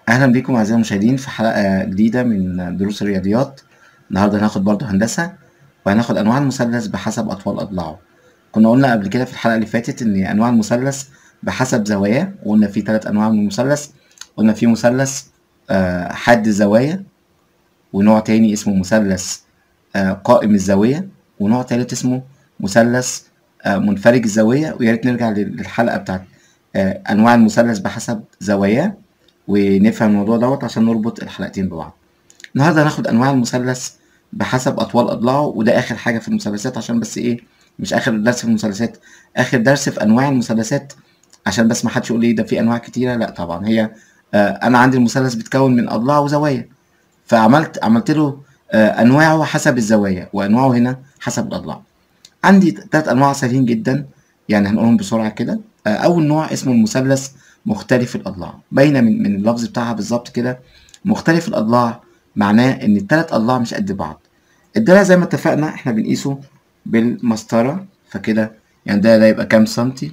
أهلا بكم أعزائي المشاهدين في حلقة جديدة من دروس الرياضيات النهاردة هناخد برضو هندسة وهناخد أنواع المثلث بحسب أطوال أضلاعه كنا قلنا قبل كده في الحلقة اللي فاتت إن أنواع المثلث بحسب زواياه وقلنا في ثلاث أنواع من المثلث قلنا في مثلث آه، حاد الزوايا ونوع تاني اسمه مثلث آه، قائم الزاوية ونوع تالت اسمه مثلث آه، منفرج الزاوية ويا ريت نرجع للحلقة بتاعت آه، أنواع المثلث بحسب زواياه ونفهم الموضوع دوت عشان نربط الحلقتين ببعض النهارده هناخد انواع المثلث بحسب اطوال اضلاعه وده اخر حاجه في المثلثات عشان بس ايه مش اخر درس في المثلثات اخر درس في انواع المثلثات عشان بس ما حدش يقول لي ده في انواع كتيره لا طبعا هي آه انا عندي المثلث بيتكون من اضلاع وزوايا فعملت عملت له آه انواعه حسب الزوايا وانواعه هنا حسب الاضلاع عندي ثلاث انواع سهلين جدا يعني هنقولهم بسرعه كده آه اول نوع اسمه المثلث مختلف الاضلاع باينه من من اللفظ بتاعها بالظبط كده مختلف الاضلاع معناه ان الثلاث اضلاع مش قد بعض الضلع زي ما اتفقنا احنا بنقيسه بالمسطره فكده يعني ده ده يبقى كام سنتي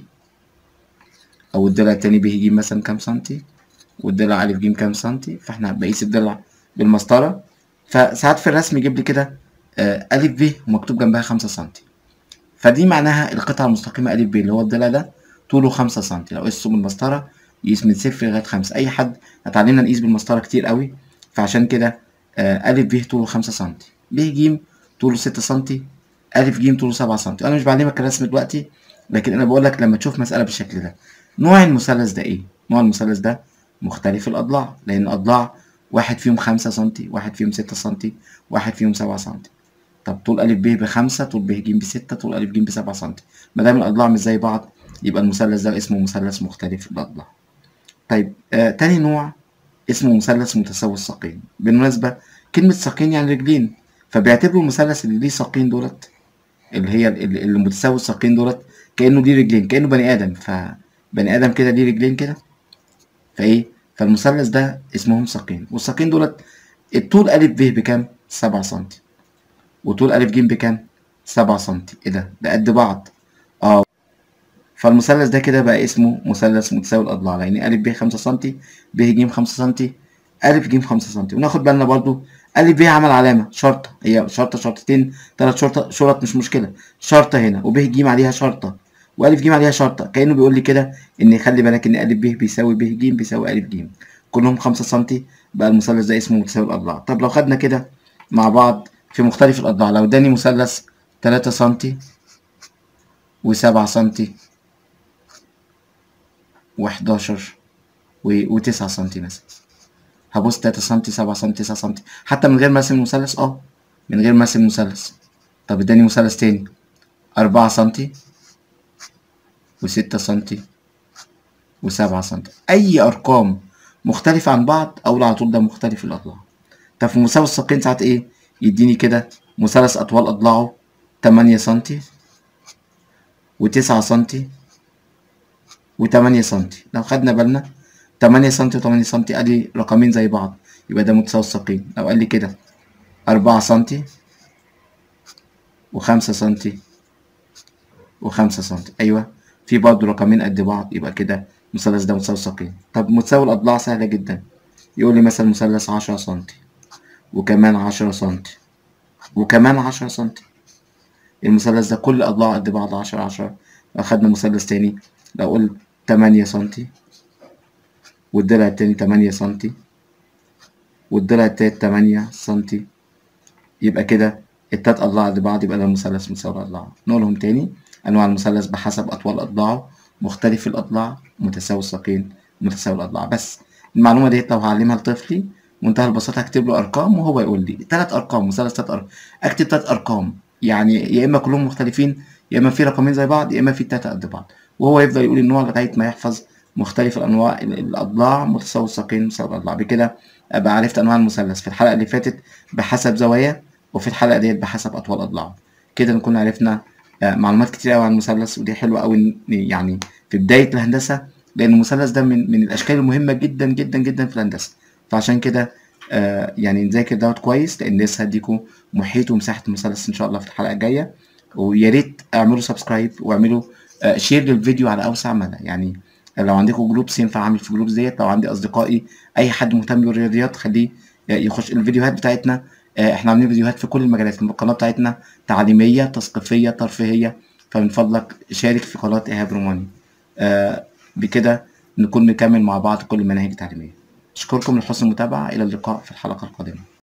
او الضلع التاني ب ج مثلا كام سنتي والضلع ا ج كام سنتي فاحنا بقيس الضلع بالمسطره فساعات في الرسم يجيب لي كده آه، ا ب ومكتوب جنبها خمسة سنتي فدي معناها القطعه المستقيمه ا ب اللي هو الضلع ده طوله خمسة سنتي لو قيسته بالمسطره يقيس من صفر لغايه خمسة اي حد اتعلمنا نقيس بالمسطره كتير قوي فعشان كده آه، أ ب طوله خمسة سنتي ب ج طوله ستة سنتي أ ج طوله سبعة سنتي أنا مش بعلمك الرسم دلوقتي لكن أنا بقول لك لما تشوف مسألة بالشكل ده نوع المثلث ده إيه؟ نوع المثلث ده مختلف الأضلاع لأن أضلاع واحد فيهم خمسة سنتي واحد فيهم ستة سنتي واحد فيهم سبعة سنتي طب طول أ ب بخمسة طول ب ج بستة طول أ ج بسبعة سنتي ما دام الأضلاع مش زي بعض يبقى المثلث ده اسمه مثلث مختلف الأضلاع طيب آه تاني نوع اسمه مثلث متساوي الساقين بالمناسبة كلمة ساقين يعني رجلين فبيعتبروا المثلث اللي ليه ساقين دولت اللي هي اللي اللي متساوي الساقين دولت كأنه ليه رجلين كأنه بني آدم فبني آدم كده ليه رجلين كده فإيه فالمثلث ده اسمهم ساقين والساقين دولت الطول أ ب بكام؟ سبعة سنتي وطول أ ج بكام؟ سبعة سنتي إيه ده؟ ده قد بعض اه فالمثلث ده كده بقى اسمه مثلث متساوي الأضلاع لأن أ ب خمسة سنتي ب ج خمسة سنتي أ ج خمسة سنتي وناخد بالنا برضو أ ب عمل علامة شرطة هي شرطة شرطتين تلات شرطة شرط مش مشكلة شرطة هنا وب ج عليها شرطة وأ ج عليها شرطة كأنه بيقول لي كده إن خلي بالك إن أ ب بيساوي ب ج بيساوي أ ج كلهم خمسة سنتي بقى المثلث ده اسمه متساوي الأضلاع طب لو خدنا كده مع بعض في مختلف الأضلاع لو اداني مثلث تلاتة سنتي وسبعة سنتي وحداشر وتسعة سنتي مثلا هبص تلاتة سنتي سبعة سنتي تسعة سنتي حتى من غير ما ارسم المثلث اه من غير ما ارسم المثلث طب اداني مثلث تاني أربعة سنتي وستة سنتي وسبعة سنتي أي أرقام مختلفة عن بعض أقول على طول ده مختلف الأضلاع طب في مساوي الساقين ساعات إيه يديني كده مثلث أطوال أضلاعه تمانية سنتي وتسعة سنتي وتمانية سنتي لو خدنا بالنا تمانية سنتي وتمانية سنتي ادي رقمين زي بعض يبقى ده متساوي الساقين لو قال لي كده أربعة سنتي وخمسة سنتي وخمسة سنتي أيوة في برضه رقمين قد بعض يبقى كده المثلث ده متساوي الساقين طب متساوي الأضلاع سهلة جدا يقول لي مثلا مثلث عشرة سنتي وكمان عشرة سنتي وكمان عشرة سنتي المثلث ده كل أضلاعه قد بعض عشرة عشرة لو خدنا مثلث تاني لو قلت تمانية سنتي والضلع التاني تمانية سنتي والضلع التالت تمانية سنتي يبقى كده التلات أضلاع قد بعض يبقى ده المثلث متساوي الأضلاع نقولهم تاني أنواع المثلث بحسب أطوال أضلاعه مختلف الأضلاع متساوي الساقين متساوي الأضلاع بس المعلومة ديت لو هعلمها لطفلي منتهى البساطة هكتب له أرقام وهو يقول لي تلات أرقام مثلث تلات أرقام أكتب تلات أرقام يعني يا إما كلهم مختلفين يا إما في رقمين زي بعض يا إما في تلاتة قد بعض وهو يفضل يقول النوع لغاية ما يحفظ مختلف الأنواع الأضلاع متساوي الساقين متساوي الأضلاع بكده أبقى عرفت أنواع المثلث في الحلقة اللي فاتت بحسب زواياه وفي الحلقة ديت بحسب أطوال أضلاعه كده نكون عرفنا آه، معلومات كتير أوي عن المثلث ودي حلوة أوي يعني في بداية الهندسة لأن المثلث ده من من الأشكال المهمة جدا جدا جدا في الهندسة فعشان كده آه، يعني نذاكر دوت كويس لأن لسه هديكوا محيط ومساحة المثلث إن شاء الله في الحلقة الجاية ويا ريت اعملوا سبسكرايب واعملوا آه، شير للفيديو على أوسع مدى يعني لو عندكم جروبس ينفع اعمل في جروبس ديت لو عندي اصدقائي اي حد مهتم بالرياضيات خليه يخش الفيديوهات بتاعتنا آه، احنا عاملين فيديوهات في كل المجالات القناه بتاعتنا تعليميه تثقيفيه ترفيهيه فمن فضلك شارك في قناه ايهاب روماني آه، بكده نكون نكمل مع بعض كل المناهج التعليميه اشكركم لحسن المتابعه الى اللقاء في الحلقه القادمه